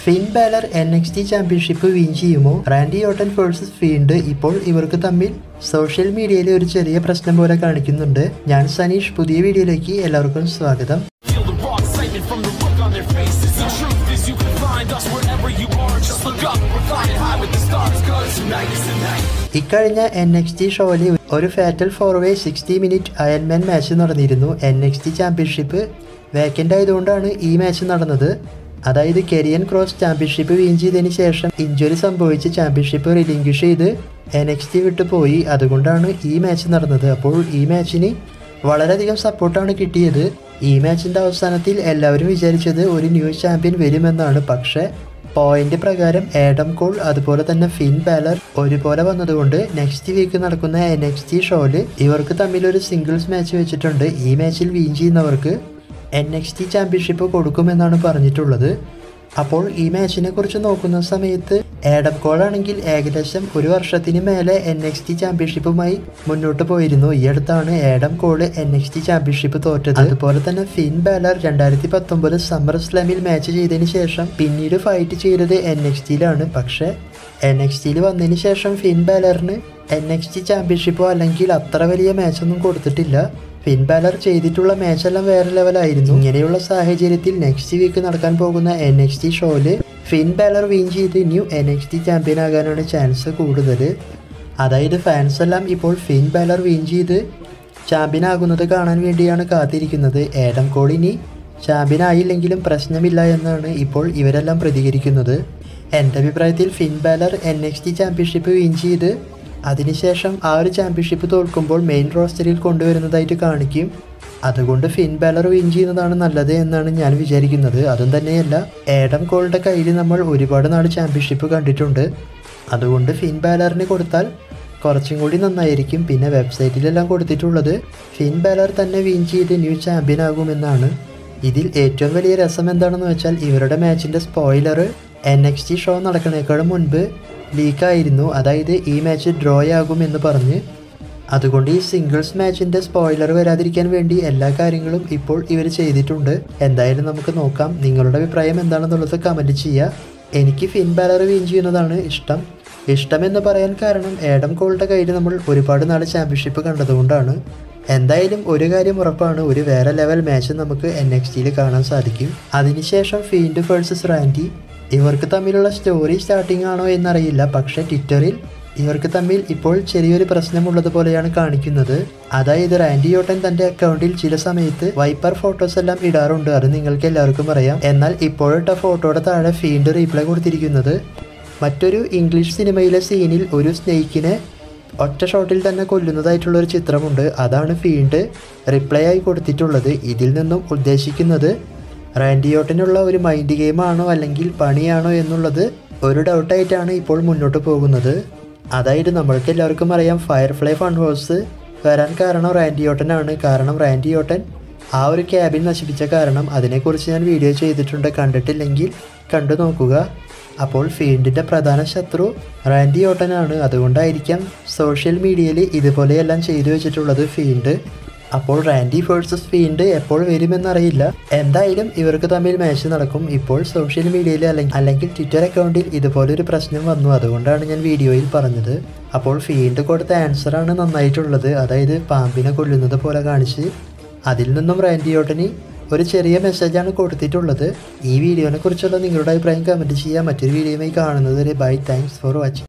Fin Balor N X T championship win ചെയ്യുമോ Randy Orton versus Fiend ഇപ്പോൾ ഇവർക്ക് തമ്മിൽ സോഷ്യൽ മീഡിയയിൽ ഒരു ചെറിയ പ്രശ്നം പോലെ കാണിക്കുന്നുണ്ട് ഞാൻ സനീഷ് പുതിയ വീഡിയോയിലേക്ക് എല്ലാവർക്കും സ്വാഗതം Feel the raw excitement from the look on their faces. The truth is, you can find us wherever you are. Just look up, we're flying high with the stars. Cause tonight is the night. ഇക്കഴിഞ്ഞ N X T ഷോയിൽ ഒരു fatal four way sixty minute Ironman match നടന്നിരുന്നു N X T championship vacant ആയതുകൊണ്ടാണ് ഈ match നടന്നത് അതായത് കെരിയൻ cross championship win ചെയ്തതിന് ശേഷം ഇഞ്ചുറി സംഭവിച്ച് ചാമ്പ്യൻഷിപ്പ് റിലിംഗ്വിഷ് ചെയ്ത് എൻ എക്സ് ടി വിട്ടു പോയി അതുകൊണ്ടാണ് ഈ മാച്ച് നടന്നത് അപ്പോൾ ഈ മാച്ചിന് വളരെയധികം സപ്പോർട്ടാണ് കിട്ടിയത് ഈ മാച്ചിൻ്റെ അവസാനത്തിൽ എല്ലാവരും വിചാരിച്ചത് ഒരു ന്യൂ ചാമ്പ്യൻ വരുമെന്നാണ് പക്ഷേ പോയിന്റ് പ്രകാരം ആഡം കോൾ അതുപോലെ തന്നെ ഫിൻ ബാലർ ഒരുപോലെ വന്നതുകൊണ്ട് നെക്സ്റ്റ് വീക്ക് നടക്കുന്ന എൻ എക്സ് ടി ഷോയില് ഇവർക്ക് തമ്മിൽ ഒരു സിംഗിൾസ് മാച്ച് വെച്ചിട്ടുണ്ട് ഈ മാച്ചിൽ വിൻ ചെയ്യുന്നവർക്ക് എൻ എക്സ് ടി ചാമ്പ്യൻഷിപ്പ് കൊടുക്കുമെന്നാണ് പറഞ്ഞിട്ടുള്ളത് അപ്പോൾ ഈ മാച്ചിനെ കുറിച്ച് നോക്കുന്ന സമയത്ത് ആഡം കോൾ ആണെങ്കിൽ ഏകദേശം ഒരു വർഷത്തിന് മേലെ എൻ എക്സ് ടി ചാമ്പ്യൻഷിപ്പുമായി മുന്നോട്ട് പോയിരുന്നു ഈ അടുത്താണ് Adam Cole N X T championship തോറ്റത് അതുപോലെ തന്നെ ഫിൻ ബാലർ രണ്ടായിരത്തി പത്തൊമ്പത് സമ്മർ സ്ലാമിൽ മാച്ച് ചെയ്തതിന് ശേഷം പിന്നീട് ഫൈറ്റ് ചെയ്തത് എൻ എക്സ് ടിയിലാണ് പക്ഷേ എൻ എക്സ് ടിയിൽ വന്നതിന് ശേഷം ഫിൻ ബാലറിന് എൻ എക്സ് ടി ചാമ്പ്യൻഷിപ്പോ അല്ലെങ്കിൽ അത്ര വലിയ മാച്ചൊന്നും കൊടുത്തിട്ടില്ല ഫിൻ ബാലർ ചെയ്തിട്ടുള്ള മാച്ചെല്ലാം വേറെ ലെവലായിരുന്നു ഇങ്ങനെയുള്ള സാഹചര്യത്തിൽ നെക്സ്റ്റ് വീക്ക് നടക്കാൻ പോകുന്ന എൻ എക്സ് ടി ഷോയില് ഫിൻ ബാലർ വിൻ ചെയ്ത് new N X T champion ആകാനാണ് ചാൻസ് കൂടുതൽ അതായത് ഫാൻസ് എല്ലാം ഇപ്പോൾ ഫിൻ ബാലർ വിൻ ചെയ്ത് ചാമ്പ്യൻ ആകുന്നത് കാണാൻ വേണ്ടിയാണ് കാത്തിരിക്കുന്നത് ഏഡം കോളിനി ചാമ്പ്യൻ ആയില്ലെങ്കിലും പ്രശ്നമില്ല എന്നാണ് ഇപ്പോൾ ഇവരെല്ലാം പ്രതികരിക്കുന്നത് എൻ്റെ അഭിപ്രായത്തിൽ Finn Balor N X T championship win ചെയ്ത് അതിനുശേഷം ആ ഒരു ചാമ്പ്യൻഷിപ്പ് തോൽക്കുമ്പോൾ മെയിൻ റോസ്റ്ററിൽ കൊണ്ടുവരുന്നതായിട്ട് കാണിക്കും അതുകൊണ്ട് ഫിൻ ബാലർ വിൻ ചെയ്യുന്നതാണ് നല്ലത് എന്നാണ് ഞാൻ വിചാരിക്കുന്നത് അതും തന്നെയല്ല ഏഡം കോളിൻ്റെ കയ്യിൽ നമ്മൾ ഒരുപാട് നാൾ ചാമ്പ്യൻഷിപ്പ് കണ്ടിട്ടുണ്ട് അതുകൊണ്ട് ഫിൻ ബാലറിന് കൊടുത്താൽ കുറച്ചും കൂടി നന്നായിരിക്കും പിന്നെ വെബ്സൈറ്റിലെല്ലാം കൊടുത്തിട്ടുള്ളത് ഫിൻ ബാലർ തന്നെ വിൻ ചെയ്ത് ന്യൂ ചാമ്പ്യൻ ആകുമെന്നാണ് ഇതിൽ ഏറ്റവും വലിയ രസം എന്താണെന്ന് വെച്ചാൽ ഇവരുടെ മാച്ചിൻ്റെ spoiler N X T show നടക്കുന്നേക്കാളും മുൻപ് ലീക്കായിരുന്നു അതായത് ഈ മാച്ച് ഡ്രോ ആകും എന്ന് പറഞ്ഞ് അതുകൊണ്ട് ഈ സിംഗിൾസ് മാച്ചിൻ്റെ സ്പോയിലർ വരാതിരിക്കാൻ വേണ്ടി എല്ലാ കാര്യങ്ങളും ഇപ്പോൾ ഇവർ ചെയ്തിട്ടുണ്ട് എന്തായാലും നമുക്ക് നോക്കാം നിങ്ങളുടെ അഭിപ്രായം എന്താണെന്നുള്ളത് കമൻറ്റ് ചെയ്യുക എനിക്ക് ഫിൻ ബാലർ വിൻ ചെയ്യുന്നതാണ് ഇഷ്ടം ഇഷ്ടമെന്ന് പറയാൻ കാരണം ഏഡം കോളുടെ കയ്യിൽ നമ്മൾ ഒരുപാട് നാൾ ചാമ്പ്യൻഷിപ്പ് കണ്ടതുകൊണ്ടാണ് എന്തായാലും ഒരു കാര്യം ഉറപ്പാണ് ഒരു വേറെ ലെവൽ മാച്ച് നമുക്ക് എൻ എക്സ് ടിയിൽ കാണാൻ സാധിക്കും അതിനുശേഷം ഫീൻഡ് വേഴ്സസ് റാൻഡി ഇവർക്ക് തമ്മിലുള്ള സ്റ്റോറി സ്റ്റാർട്ടിംഗ് ആണോ എന്നറിയില്ല പക്ഷേ ട്വിറ്ററിൽ ഇവർക്ക് തമ്മിൽ ഇപ്പോൾ ചെറിയൊരു പ്രശ്നമുള്ളത് പോലെയാണ് കാണിക്കുന്നത് അതായത് റാൻഡി ഓട്ടൻ തന്റെ അക്കൗണ്ടിൽ ചില സമയത്ത് വൈപ്പർ ഫോട്ടോസ് എല്ലാം ഇടാറുണ്ട് അത് നിങ്ങൾക്ക് എല്ലാവർക്കും അറിയാം എന്നാൽ ഇപ്പോഴിട്ട ഫോട്ടോയുടെ താഴെ ഫീൽഡ് റീപ്ലൈ കൊടുത്തിരിക്കുന്നത് മറ്റൊരു ഇംഗ്ലീഷ് സിനിമയിലെ സീനിൽ ഒരു സ്നേഹിക്കിനെ ഒറ്റ ഷോട്ടിൽ തന്നെ കൊല്ലുന്നതായിട്ടുള്ള ഒരു ചിത്രമുണ്ട് അതാണ് ഫീൽഡ് റിപ്ലൈ ആയി കൊടുത്തിട്ടുള്ളത് ഇതിൽ നിന്നും ഉദ്ദേശിക്കുന്നത് റാൻഡിയോട്ടിനുള്ള ഒരു മൈൻഡ് ഗെയിമാണോ അല്ലെങ്കിൽ പണിയാണോ എന്നുള്ളത് ഒരു ഡൗട്ടായിട്ടാണ് ഇപ്പോൾ മുന്നോട്ട് പോകുന്നത് അതായത് നമ്മൾക്ക് എല്ലാവർക്കും അറിയാം ഫയർഫ്ലൈ ഫൺ ഹൗസ് വരാൻ കാരണം റാൻഡിയോട്ടനാണ് കാരണം റാൻഡിയോട്ടൻ ആ ഒരു ക്യാബിൻ നശിപ്പിച്ച കാരണം അതിനെക്കുറിച്ച് ഞാൻ വീഡിയോ ചെയ്തിട്ടുണ്ട് കണ്ടിട്ടില്ലെങ്കിൽ കണ്ടു നോക്കുക അപ്പോൾ ഫീൽഡിൻ്റെ പ്രധാന ശത്രു റാൻഡി ഓട്ടനാണ് അതുകൊണ്ടായിരിക്കാം സോഷ്യൽ മീഡിയയിൽ ഇതുപോലെയെല്ലാം ചെയ്തു വെച്ചിട്ടുള്ളത് ഫീൽഡ് അപ്പോൾ റാൻഡി വേഴ്സസ് ഫീൽഡ് എപ്പോൾ വരുമെന്നറിയില്ല എന്തായാലും ഇവർക്ക് തമ്മിൽ മാച്ച് നടക്കും ഇപ്പോൾ സോഷ്യൽ മീഡിയയിൽ അല്ലെങ്കിൽ അല്ലെങ്കിൽ ട്വിറ്റർ അക്കൗണ്ടിൽ ഇതുപോലൊരു പ്രശ്നം വന്നു അതുകൊണ്ടാണ് ഞാൻ വീഡിയോയിൽ പറഞ്ഞത് അപ്പോൾ ഫീൽഡ് കൊടുത്ത ആൻസറാണ് നന്നായിട്ടുള്ളത് അതായത് പാമ്പിനെ കൊല്ലുന്നത് പോലെ കാണിച്ച് അതിൽ നിന്നും റാൻഡി ഓട്ടന് ഒരു ചെറിയ മെസ്സേജാണ് കൊടുത്തിട്ടുള്ളത് ഈ വീഡിയോനെ കുറിച്ചുള്ള നിങ്ങളുടെ അഭിപ്രായം കമൻറ്റ് ചെയ്യുക മറ്റൊരു വീഡിയോയുമായി കാണുന്നത് വരെ ബൈ താങ്ക്സ് ഫോർ വാച്ചിങ്